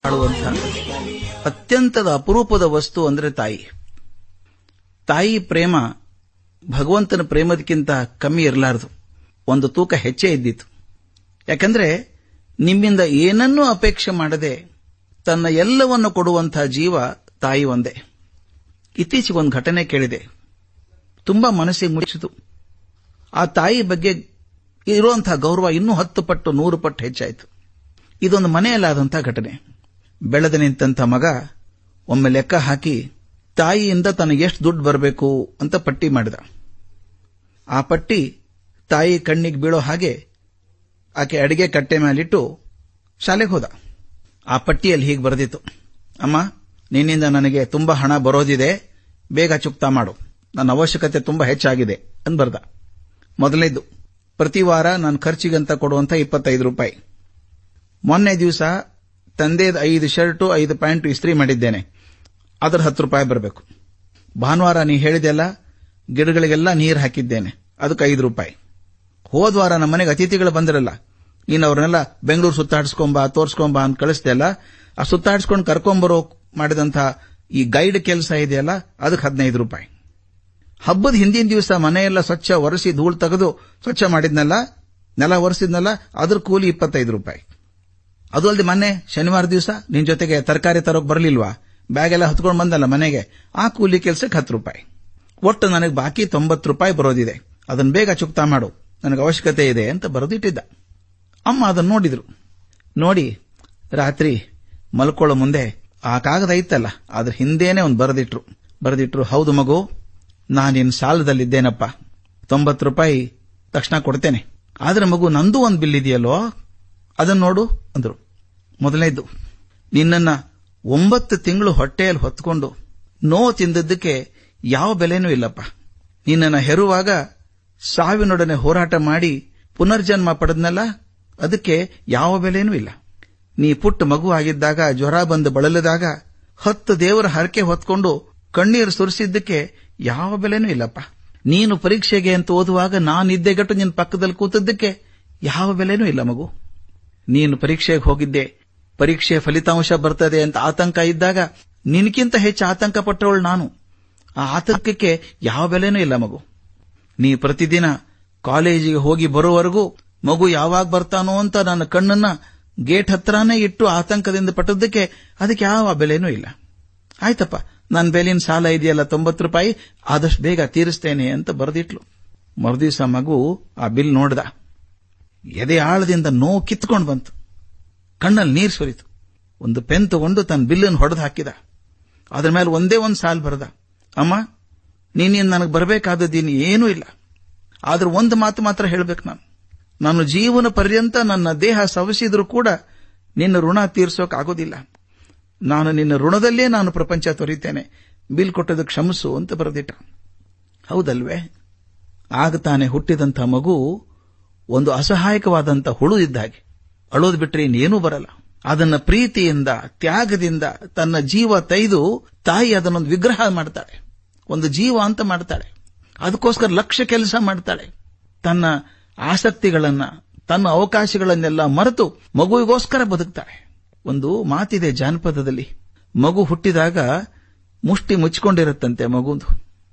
ಆಳುವಂಥ ಅತ್ಯಂತದ ಅಪರೂಪದ ವಸ್ತು ಅಂದ್ರೆ ತಾಯಿ ತಾಯಿ ಪ್ರೇಮ ಭಗವಂತನ ಪ್ರೇಮದಕ್ಕಿಂತ ಕಮ್ಮಿ ಇರಲಾರದು ಒಂದು ತೂಕ ಹೆಚ್ಚೇ ಇದ್ದಿತ್ತು ಯಾಕಂದ್ರೆ ನಿಮ್ಮಿಂದ ಏನನ್ನೂ ಅಪೇಕ್ಷೆ ಮಾಡದೆ ತನ್ನ ಎಲ್ಲವನ್ನು ಕೊಡುವಂತಹ ಜೀವ ತಾಯಿ ಒಂದೇ ಇತ್ತೀಚೆಗೆ ಒಂದು ಘಟನೆ ಕೇಳಿದೆ ತುಂಬಾ ಮನಸ್ಸಿಗೆ ಮುಚ್ಚಿತು ಆ ತಾಯಿ ಬಗ್ಗೆ ಇರುವಂತಹ ಗೌರವ ಇನ್ನೂ ಹತ್ತು ಪಟ್ಟು ನೂರು ಪಟ್ಟು ಹೆಚ್ಚಾಯಿತು ಇದೊಂದು ಮನೆಯಲ್ಲಾದಂತಹ ಘಟನೆ ಬೆಳೆದ ನಿಂತಹ ಮಗ ಒಮ್ಮೆ ಲೆಕ್ಕ ಹಾಕಿ ತಾಯಿಯಿಂದ ತನಗೆ ಎಷ್ಟು ದುಡ್ಡು ಬರಬೇಕು ಅಂತ ಪಟ್ಟಿ ಮಾಡಿದ ಆ ಪಟ್ಟಿ ತಾಯಿ ಕಣ್ಣಿಗೆ ಬೀಳೋ ಹಾಗೆ ಆಕೆ ಅಡಿಗೆ ಕಟ್ಟೆ ಮೇಲಿಟ್ಟು ಶಾಲೆಗೆ ಹೋದ ಆ ಪಟ್ಟಿಯಲ್ಲಿ ಹೀಗೆ ಬರೆದಿತ್ತು ಅಮ್ಮ ನಿನ್ನಿಂದ ನನಗೆ ತುಂಬಾ ಹಣ ಬರೋದಿದೆ ಬೇಗ ಚುಕ್ತಾ ಮಾಡು ನನ್ನ ಅವಶ್ಯಕತೆ ತುಂಬಾ ಹೆಚ್ಚಾಗಿದೆ ಅಂತ ಬರ್ದ ಮೊದಲನೇದು ಪ್ರತಿ ವಾರ ನಾನು ಖರ್ಚಿಗಂತ ಕೊಡುವಂತ ಇಪ್ಪತ್ತೈದು ರೂಪಾಯಿ ಮೊನ್ನೆ ದಿವಸ ತಂದೆದ ಐದು ಶರ್ಟು ಐದು ಪ್ಯಾಂಟು ಇಸ್ತ್ರಿ ಮಾಡಿದ್ದೇನೆ ಅದ್ರ ಹತ್ತು ರೂಪಾಯಿ ಬರಬೇಕು ಭಾನುವಾರ ನೀ ಹೇಳಿದೆಲ್ಲ ಗಿಡಗಳಿಗೆಲ್ಲ ನೀರು ಹಾಕಿದ್ದೇನೆ ಅದಕ್ಕೆ ಐದು ರೂಪಾಯಿ ಹೋದ್ವಾರ ನಮ್ಮ ಮನೆಗೆ ಅತಿಥಿಗಳು ಬಂದಿರಲ್ಲ ನೀನು ಅವ್ರನ್ನೆಲ್ಲ ಬೆಂಗಳೂರು ಸುತ್ತಾಡಿಸ್ಕೊಂಬ ತೋರ್ಸ್ಕೊಂಬ ಅಂತ ಕಳಿಸ್ದೆಲ್ಲ ಆ ಸುತ್ತಾಡಿಸ್ಕೊಂಡು ಕರ್ಕೊಂಬರೋ ಮಾಡಿದಂಥ ಈ ಗೈಡ್ ಕೆಲಸ ಇದೆಯಲ್ಲ ಅದಕ್ಕೆ ಹದಿನೈದು ರೂಪಾಯಿ ಹಬ್ಬದ ಹಿಂದಿನ ದಿವಸ ಮನೆಯೆಲ್ಲ ಸ್ವಚ್ಛ ಒರೆಸಿ ಧೂಳು ತೆಗೆದು ಸ್ವಚ್ಛ ಮಾಡಿದ್ನಲ್ಲ ನೆಲ ಒರೆಸಿದ್ನಲ್ಲ ಅದ್ರ ಕೂಲಿ ಇಪ್ಪತ್ತೈದು ರೂಪಾಯಿ ಅದು ಅಲ್ಲದೆ ಮೊನ್ನೆ ಶನಿವಾರ ದಿವಸ ನಿನ್ ಜೊತೆಗೆ ತರಕಾರಿ ತರೋಕ್ ಬರಲಿಲ್ವಾ ಬ್ಯಾಗ್ ಎಲ್ಲ ಹತ್ಕೊಂಡು ಬಂದಲ್ಲ ಮನೆಗೆ ಆ ಕೂಲಿ ಕೆಲಸಕ್ಕೆ ಹತ್ತು ರೂಪಾಯಿ ಒಟ್ಟು ನನಗೆ ಬಾಕಿ ತೊಂಬತ್ತು ರೂಪಾಯಿ ಬರೋದಿದೆ ಅದನ್ನ ಬೇಗ ಚುಕ್ತಾ ಮಾಡು ನನಗೆ ಅವಶ್ಯಕತೆ ಇದೆ ಅಂತ ಬರೆದಿಟ್ಟಿದ್ದ ಅಮ್ಮ ಅದನ್ನು ನೋಡಿದ್ರು ನೋಡಿ ರಾತ್ರಿ ಮಲ್ಕೊಳ್ಳೋ ಮುಂದೆ ಆ ಕಾಗದ ಇತ್ತಲ್ಲ ಅದ್ರ ಹಿಂದೇನೆ ಒಂದು ಬರೆದಿಟ್ರು ಬರೆದಿಟ್ರು ಹೌದು ಮಗು ನಾನಿನ್ ಸಾಲದಲ್ಲಿದ್ದೇನಪ್ಪ ತೊಂಬತ್ತು ರೂಪಾಯಿ ತಕ್ಷಣ ಕೊಡ್ತೇನೆ ಆದ್ರೆ ಮಗು ನಂದು ಒಂದು ಬಿಲ್ ಇದೆಯಲ್ಲೋ ಅದನ್ನ ನೋಡು ಅಂದ್ರು ಮೊದಲನೇದು ನಿನ್ನನ್ನ ಒಂಬತ್ತು ತಿಂಗಳು ಹೊಟ್ಟೆಯಲ್ಲಿ ಹೊತ್ಕೊಂಡು ನೋವು ತಿಂದದ್ದಕ್ಕೆ ಯಾವ ಬೆಲೆನೂ ಇಲ್ಲಪ್ಪ ನಿನ್ನನ್ನ ಹೆರುವಾಗ ಸಾವಿನೊಡನೆ ಹೋರಾಟ ಮಾಡಿ ಪುನರ್ಜನ್ಮ ಪಡೆದ್ನಲ್ಲ ಅದಕ್ಕೆ ಯಾವ ಬೆಲೆನೂ ಇಲ್ಲ ನೀ ಪುಟ್ಟ ಮಗು ಆಗಿದ್ದಾಗ ಜ್ವರ ಬಂದು ಬಳಲಿದಾಗ ಹತ್ತು ದೇವರ ಹರಕೆ ಹೊತ್ಕೊಂಡು ಕಣ್ಣೀರು ಸುರಿಸಿದ್ದಕ್ಕೆ ಯಾವ ಬೆಲೆನೂ ಇಲ್ಲಪ್ಪ ನೀನು ಪರೀಕ್ಷೆಗೆ ಅಂತ ಓದುವಾಗ ನಾನಿದ್ದೆ ಗಟ್ಟು ನಿನ್ನ ಪಕ್ಕದಲ್ಲಿ ಕೂತದ್ದಕ್ಕೆ ಯಾವ ಬೆಲೆನೂ ಇಲ್ಲ ಮಗು ನೀನು ಪರೀಕ್ಷೆಗೆ ಹೋಗಿದ್ದೆ ಪರೀಕ್ಷೆ ಫಲಿತಾಂಶ ಬರ್ತದೆ ಅಂತ ಆತಂಕ ಇದ್ದಾಗ ನಿನಗಿಂತ ಹೆಚ್ಚು ಆತಂಕ ಪಟ್ಟವಳು ನಾನು ಆ ಆತಂಕಕ್ಕೆ ಯಾವ ಬೆಲೆನೂ ಇಲ್ಲ ಮಗು ನೀ ಪ್ರತಿದಿನ ಕಾಲೇಜಿಗೆ ಹೋಗಿ ಬರೋವರೆಗೂ ಮಗು ಯಾವಾಗ ಬರ್ತಾನೋ ಅಂತ ನನ್ನ ಕಣ್ಣನ್ನ ಗೇಟ್ ಹತ್ರನೇ ಇಟ್ಟು ಆತಂಕದಿಂದ ಪಟ್ಟದ್ದಕ್ಕೆ ಅದಕ್ಕೆ ಯಾವ ಬೆಲೆನೂ ಇಲ್ಲ ಆಯ್ತಪ್ಪ ನನ್ನ ಬೆಲಿನ ಸಾಲ ಇದೆಯಲ್ಲ ತೊಂಬತ್ತು ರೂಪಾಯಿ ಆದಷ್ಟು ಬೇಗ ತೀರಿಸ್ತೇನೆ ಅಂತ ಬರೆದಿಟ್ಲು ಮರುದಿವಸ ಮಗು ಆ ಬಿಲ್ ನೋಡ್ದ ಎದೆ ಆಳದಿಂದ ನೋವು ಕಿತ್ಕೊಂಡು ಬಂತು ಕಣ್ಣಲ್ಲಿ ನೀರು ಸುರಿತು ಒಂದು ಪೆನ್ ತಗೊಂಡು ತನ್ನ ಬಿಲ್ಲನ್ನು ಹೊಡೆದು ಹಾಕಿದ ಅದ್ರ ಮೇಲೆ ಒಂದೇ ಒಂದು ಸಾಲು ಬರೆದ ಅಮ್ಮ ನೀನೇನು ನನಗೆ ಬರಬೇಕಾದದ್ದೀನು ಏನೂ ಇಲ್ಲ ಆದ್ರೆ ಒಂದು ಮಾತು ಮಾತ್ರ ಹೇಳಬೇಕು ನಾನು ನಾನು ಜೀವನ ಪರ್ಯಂತ ನನ್ನ ದೇಹ ಸವಸಿದ್ರೂ ಕೂಡ ನಿನ್ನ ಋಣ ತೀರ್ಸೋಕ್ ಆಗೋದಿಲ್ಲ ನಾನು ನಿನ್ನ ಋಣದಲ್ಲೇ ನಾನು ಪ್ರಪಂಚ ತೊರಿತೇನೆ ಬಿಲ್ ಕೊಟ್ಟದ ಕ್ಷಮಿಸು ಅಂತ ಬರೆದಿಟ್ಟ ಹೌದಲ್ವೇ ಆಗ ತಾನೇ ಹುಟ್ಟಿದಂಥ ಮಗು ಒಂದು ಅಸಹಾಯಕವಾದಂಥ ಹುಳು ಇದ್ದ ಹಾಗೆ ಅಳೋದು ಬಿಟ್ರೆ ಇನ್ನೇನೂ ಬರಲ್ಲ ಅದನ್ನ ಪ್ರೀತಿಯಿಂದ ತ್ಯಾಗದಿಂದ ತನ್ನ ಜೀವ ತೈದು ತಾಯಿ ಅದನ್ನೊಂದು ವಿಗ್ರಹ ಮಾಡ್ತಾಳೆ ಒಂದು ಜೀವ ಅಂತ ಮಾಡ್ತಾಳೆ ಅದಕ್ಕೋಸ್ಕರ ಲಕ್ಷ ಕೆಲಸ ಮಾಡ್ತಾಳೆ ತನ್ನ ಆಸಕ್ತಿಗಳನ್ನ ತನ್ನ ಅವಕಾಶಗಳನ್ನೆಲ್ಲ ಮರೆತು ಮಗುವಿಗೋಸ್ಕರ ಬದುಕ್ತಾಳೆ ಒಂದು ಮಾತಿದೆ ಜಾನಪದದಲ್ಲಿ ಮಗು ಹುಟ್ಟಿದಾಗ ಮುಷ್ಟಿ ಮುಚ್ಚಿಕೊಂಡಿರುತ್ತಂತೆ ಮಗುಂದು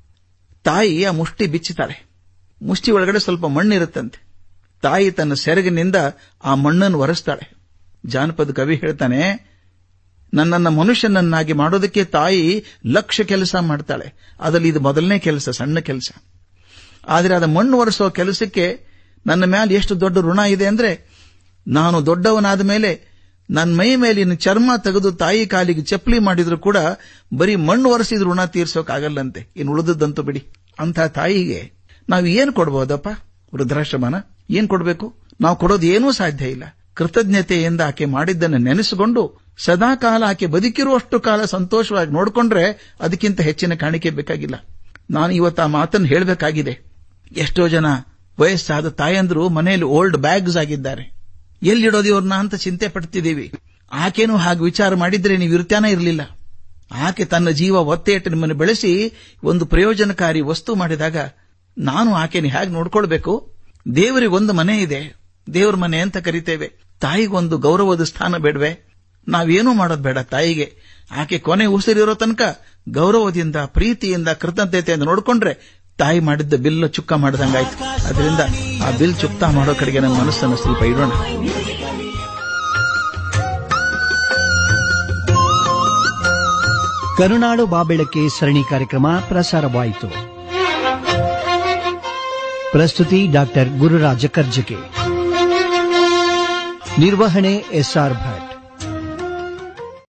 ತಾಯಿ ಆ ಮುಷ್ಟಿ ಬಿಚ್ಚುತ್ತಾಳೆ ಮುಷ್ಟಿ ಒಳಗಡೆ ಸ್ವಲ್ಪ ಮಣ್ಣಿರುತ್ತಂತೆ ತಾಯಿ ತನ್ನ ಸೆರಗಿನಿಂದ ಆ ಮಣ್ಣನ್ನು ಒರೆಸ್ತಾಳೆ ಜಾನಪದ ಕವಿ ಹೇಳ್ತಾನೆ ನನ್ನನ್ನ ಮನುಷ್ಯನನ್ನಾಗಿ ಮಾಡೋದಕ್ಕೆ ತಾಯಿ ಲಕ್ಷ ಕೆಲಸ ಮಾಡ್ತಾಳೆ ಅದರಲ್ಲಿ ಇದು ಮೊದಲನೇ ಕೆಲಸ ಸಣ್ಣ ಕೆಲಸ ಆದರೆ ಅದ ಮಣ್ಣು ಒರೆಸೋ ಕೆಲಸಕ್ಕೆ ನನ್ನ ಮೇಲೆ ಎಷ್ಟು ದೊಡ್ಡ ಋಣ ಇದೆ ಅಂದ್ರೆ ನಾನು ದೊಡ್ಡವನಾದ ಮೇಲೆ ನನ್ನ ಮೈ ಮೇಲಿನ ಚರ್ಮ ತೆಗೆದು ತಾಯಿ ಕಾಲಿಗೆ ಚಪ್ಪಲಿ ಮಾಡಿದ್ರು ಕೂಡ ಬರೀ ಮಣ್ಣು ಒರೆಸಿದ ಋಣ ತೀರ್ಸೋಕ್ಕಾಗಲ್ಲಂತೆ ಇನ್ನು ಉಳಿದದ್ದಂತೂ ಬಿಡಿ ಅಂಥ ತಾಯಿಗೆ ನಾವು ಏನು ಕೊಡ್ಬೋದಪ್ಪ ವೃದ್ಧಾಶ್ರಮನ ಏನ್ ಕೊಡಬೇಕು ನಾವು ಕೊಡೋದು ಏನೂ ಸಾಧ್ಯ ಇಲ್ಲ ಕೃತಜ್ಞತೆಯಿಂದ ಆಕೆ ಮಾಡಿದ್ದನ್ನು ನೆನೆಸಿಕೊಂಡು ಸದಾ ಕಾಲ ಆಕೆ ಬದುಕಿರುವಷ್ಟು ಕಾಲ ಸಂತೋಷವಾಗಿ ನೋಡಿಕೊಂಡ್ರೆ ಅದಕ್ಕಿಂತ ಹೆಚ್ಚಿನ ಕಾಣಿಕೆ ಬೇಕಾಗಿಲ್ಲ ನಾನು ಇವತ್ತು ಆ ಮಾತನ್ನು ಹೇಳಬೇಕಾಗಿದೆ ಎಷ್ಟೋ ಜನ ವಯಸ್ಸಾದ ತಾಯಂದ್ರು ಮನೆಯಲ್ಲಿ ಓಲ್ಡ್ ಬ್ಯಾಗ್ಸ್ ಆಗಿದ್ದಾರೆ ಎಲ್ಲಿಡೋದು ಇವ್ರನ್ನ ಅಂತ ಚಿಂತೆ ಪಡ್ತಿದ್ದೀವಿ ಆಕೆನೂ ಹಾಗೆ ವಿಚಾರ ಮಾಡಿದ್ರೆ ನೀವು ಇರ್ತಾನೆ ಇರಲಿಲ್ಲ ಆಕೆ ತನ್ನ ಜೀವ ಒತ್ತೆ ಇಟ್ಟು ನಿಮ್ಮನ್ನು ಬೆಳೆಸಿ ಒಂದು ಪ್ರಯೋಜನಕಾರಿ ವಸ್ತು ಮಾಡಿದಾಗ ನಾನು ಆಕೆನ ಹೇಗೆ ನೋಡ್ಕೊಳ್ಬೇಕು ದೇವರಿಗೊಂದು ಮನೆ ಇದೆ ದೇವರ ಮನೆ ಅಂತ ಕರಿತೇವೆ ತಾಯಿಗೊಂದು ಗೌರವದ ಸ್ಥಾನ ಬೇಡವೆ ನಾವೇನೂ ಮಾಡೋದು ಬೇಡ ತಾಯಿಗೆ ಆಕೆ ಕೊನೆ ಉಸಿರಿರೋ ತನಕ ಗೌರವದಿಂದ ಪ್ರೀತಿಯಿಂದ ಕೃತಜ್ಞತೆಯಿಂದ ನೋಡಿಕೊಂಡ್ರೆ ತಾಯಿ ಮಾಡಿದ್ದ ಬಿಲ್ ಚುಕ್ಕ ಮಾಡಿದಂಗಾಯ್ತು ಅದರಿಂದ ಆ ಬಿಲ್ ಚುಕ್ತಾ ಮಾಡೋ ಕಡೆಗೆ ನಮ್ಮ ಮನಸ್ಸನ್ನು ಸ್ವಲ್ಪ ಇಡೋಣ ಕರುನಾಡು ಬಾಬೆಳಕೆ ಸರಣಿ ಕಾರ್ಯಕ್ರಮ ಪ್ರಸಾರವಾಯಿತು ಪ್ರಸ್ತುತಿ ಡಾಕ್ಟರ್ ಗುರುರಾಜ ಕರ್ಜಗೆ ನಿರ್ವಹಣೆ ಎಸ್ಆರ್ ಭಟ್